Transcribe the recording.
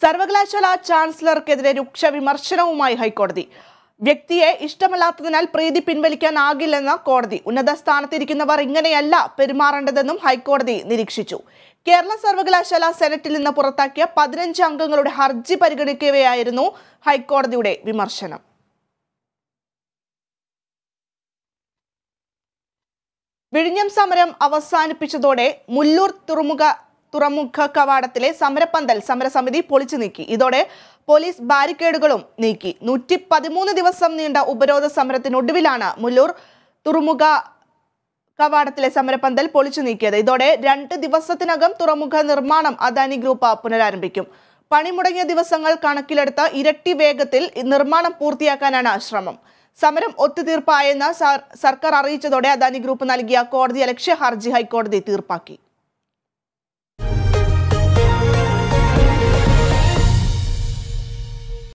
സർവകലാശാല ചാൻസലർക്കെതിരെ രൂക്ഷ വിമർശനവുമായി ഹൈക്കോടതി വ്യക്തിയെ ഇഷ്ടമല്ലാത്തതിനാൽ പ്രീതി പിൻവലിക്കാനാകില്ലെന്ന കോടതി ഉന്നത സ്ഥാനത്തിരിക്കുന്നവർ ഇങ്ങനെയല്ല പെരുമാറേണ്ടതെന്നും ഹൈക്കോടതി നിരീക്ഷിച്ചു കേരള സർവകലാശാല സെനറ്റിൽ നിന്ന് പുറത്താക്കിയ പതിനഞ്ച് അംഗങ്ങളുടെ ഹർജി പരിഗണിക്കവെയായിരുന്നു ഹൈക്കോടതിയുടെ വിമർശനം വിഴിഞ്ഞം സമരം അവസാനിപ്പിച്ചതോടെ മുല്ലൂർ തുറമുഖ തുറമുഖ കവാടത്തിലെ സമരപ്പന്തൽ സമരസമിതി പൊളിച്ചു നീക്കി ഇതോടെ പോലീസ് ബാരിക്കേഡുകളും നീക്കി നൂറ്റി പതിമൂന്ന് ദിവസം നീണ്ട ഉപരോധ സമരത്തിനൊടുവിലാണ് മുല്ലൂർ തുറമുഖ കവാടത്തിലെ സമരപ്പന്തൽ പൊളിച്ചു നീക്കിയത് ഇതോടെ രണ്ട് ദിവസത്തിനകം തുറമുഖ നിർമ്മാണം അദാനി ഗ്രൂപ്പ് പുനരാരംഭിക്കും പണിമുടങ്ങിയ ദിവസങ്ങൾ കണക്കിലെടുത്ത് ഇരട്ടി വേഗത്തിൽ നിർമ്മാണം പൂർത്തിയാക്കാനാണ് ശ്രമം സമരം ഒത്തുതീർപ്പായെന്ന് സർ- സർക്കാർ അറിയിച്ചതോടെ അദാനി ഗ്രൂപ്പ് നൽകിയ കോടതി ലക്ഷ്യ ഹർജി ഹൈക്കോടതി തീർപ്പാക്കി